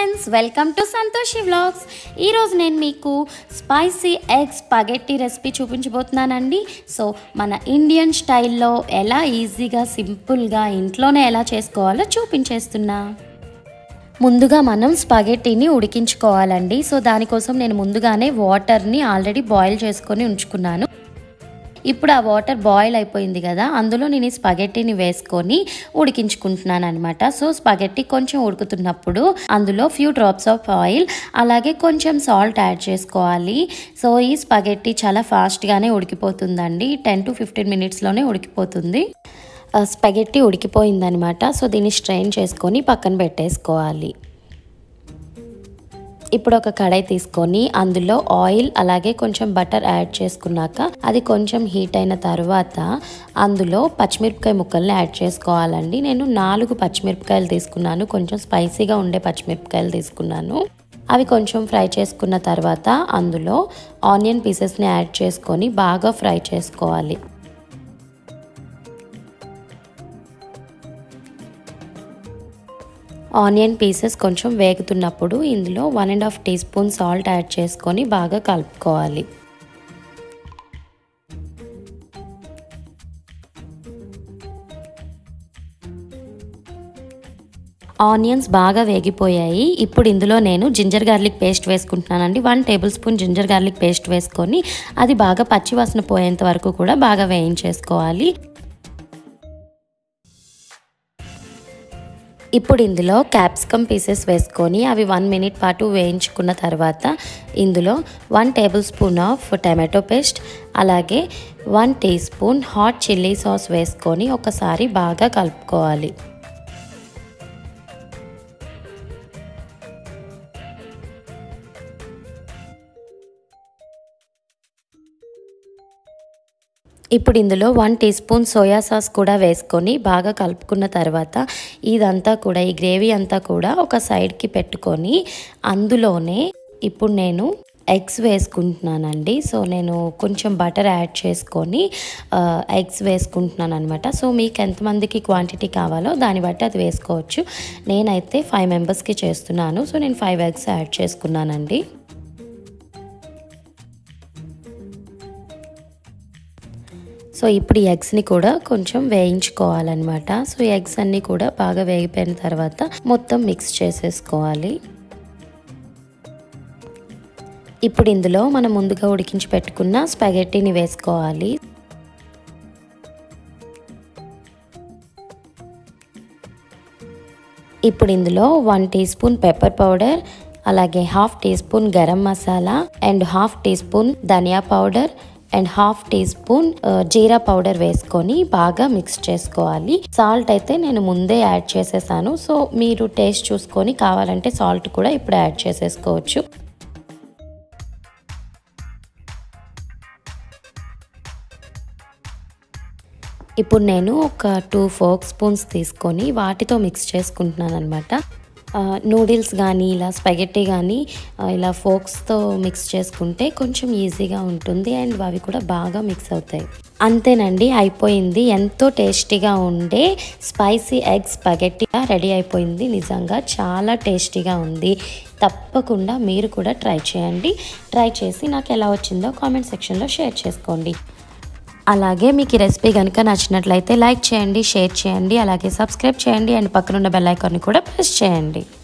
friends welcome to Santoshi vlogs ఈరోజు నేను మీకు స్పైసీ ఎగ్ స్పగెట్టి రెసిపీ చూపించబోతున్నానండి సో మన ఇండియన్ స్టైల్లో ఎలా ఈజీగా సింపుల్గా ఇంట్లోనే ఎలా చేసుకోవాలో చూపించేస్తున్నా ముందుగా మనం స్పగెట్టీని ఉడికించుకోవాలండి సో దానికోసం నేను ముందుగానే వాటర్ని ఆల్రెడీ బాయిల్ చేసుకొని ఉంచుకున్నాను ఇప్పుడు ఆ వాటర్ బాయిల్ అయిపోయింది కదా అందులో నేను ఈ స్పగెట్టీని వేసుకొని ఉడికించుకుంటున్నాను అనమాట సో స్పగెట్టి కొంచెం ఉడుకుతున్నప్పుడు అందులో ఫ్యూ డ్రాప్స్ ఆఫ్ ఆయిల్ అలాగే కొంచెం సాల్ట్ యాడ్ చేసుకోవాలి సో ఈ స్పగెట్టి చాలా ఫాస్ట్గానే ఉడికిపోతుందండి టెన్ టు ఫిఫ్టీన్ మినిట్స్లోనే ఉడికిపోతుంది స్పగెట్టి ఉడికిపోయిందనమాట సో దీన్ని స్ట్రెయిన్ చేసుకొని పక్కన పెట్టేసుకోవాలి ఇప్పుడు ఒక కడాయి తీసుకొని అందులో ఆయిల్ అలాగే కొంచెం బటర్ యాడ్ చేసుకున్నాక అది కొంచెం హీట్ అయిన తర్వాత అందులో పచ్చిమిరపకాయ ముక్కల్ని యాడ్ చేసుకోవాలండి నేను నాలుగు పచ్చిమిరపకాయలు తీసుకున్నాను కొంచెం స్పైసీగా ఉండే పచ్చిమిరపకాయలు తీసుకున్నాను అవి కొంచెం ఫ్రై చేసుకున్న తర్వాత అందులో ఆనియన్ పీసెస్ని యాడ్ చేసుకొని బాగా ఫ్రై చేసుకోవాలి ఆనియన్ పీసెస్ కొంచెం వేగుతున్నప్పుడు ఇందులో one and half teaspoon salt add చేసుకొని బాగా కలుపుకోవాలి ఆనియన్స్ బాగా వేగిపోయాయి ఇప్పుడు ఇందులో నేను జింజర్ గార్లిక్ పేస్ట్ వేసుకుంటున్నానండి one tablespoon ginger garlic paste వేసుకొని అది బాగా పచ్చివాసన పోయేంత వరకు కూడా బాగా వేయించేసుకోవాలి ఇప్పుడు ఇందులో క్యాప్సికమ్ పీసెస్ వేసుకొని అవి వన్ మినిట్ పాటు వేయించుకున్న తర్వాత ఇందులో one tablespoon of tomato paste అలాగే one teaspoon hot chilli sauce వేసుకొని ఒకసారి బాగా కలుపుకోవాలి ఇప్పుడు ఇందులో one teaspoon soya sauce కూడా వేసుకొని బాగా కలుపుకున్న తర్వాత ఇదంతా కూడా ఈ గ్రేవీ అంతా కూడా ఒక సైడ్కి పెట్టుకొని అందులోనే ఇప్పుడు నేను ఎగ్స్ వేసుకుంటున్నానండి సో నేను కొంచెం బటర్ యాడ్ చేసుకొని ఎగ్స్ వేసుకుంటున్నాను అనమాట సో మీకు ఎంతమందికి క్వాంటిటీ కావాలో దాన్ని బట్టి అది వేసుకోవచ్చు నేనైతే ఫైవ్ మెంబర్స్కి చేస్తున్నాను సో నేను ఫైవ్ ఎగ్స్ యాడ్ చేసుకున్నానండి సో ఇప్పుడు ఈ ఎగ్స్ని కూడా కొంచెం వేయించుకోవాలన్నమాట సో ఎగ్స్ అన్నీ కూడా బాగా వేగిపోయిన తర్వాత మొత్తం మిక్స్ చేసేసుకోవాలి ఇప్పుడు ఇందులో మనం ముందుగా ఉడికించి పెట్టుకున్న స్పగెట్టీని వేసుకోవాలి ఇప్పుడు ఇందులో one teaspoon pepper powder అలాగే half teaspoon garam masala and half teaspoon dhania powder and half teaspoon jeera powder వేసుకొని బాగా మిక్స్ చేసుకోవాలి సాల్ట్ అయితే నేను ముందే యాడ్ చేసేసాను సో మీరు టేస్ట్ చూసుకొని కావాలంటే సాల్ట్ కూడా ఇప్పుడు యాడ్ చేసేసుకోవచ్చు ఇప్పుడు నేను ఒక టూ ఫోక్ స్పూన్స్ తీసుకొని వాటితో మిక్స్ చేసుకుంటున్నాను అనమాట నూడిల్స్ కానీ ఇలా స్పగెట్టి కానీ ఇలా ఫోక్స్తో మిక్స్ చేసుకుంటే కొంచెం ఈజీగా ఉంటుంది అండ్ అవి కూడా బాగా మిక్స్ అవుతాయి అంతేనండి అయిపోయింది ఎంతో టేస్టీగా ఉండే స్పైసీ ఎగ్ స్పగెట్టి రెడీ అయిపోయింది నిజంగా చాలా టేస్టీగా ఉంది తప్పకుండా మీరు కూడా ట్రై చేయండి ట్రై చేసి నాకు ఎలా వచ్చిందో కామెంట్ సెక్షన్లో షేర్ చేసుకోండి అలాగే మీకు ఈ రెసిపీ కనుక నచ్చినట్లయితే లైక్ చేయండి షేర్ చేయండి అలాగే సబ్స్క్రైబ్ చేయండి అండ్ పక్కనున్న బెల్ ఐకాన్ని కూడా ప్రెస్ చేయండి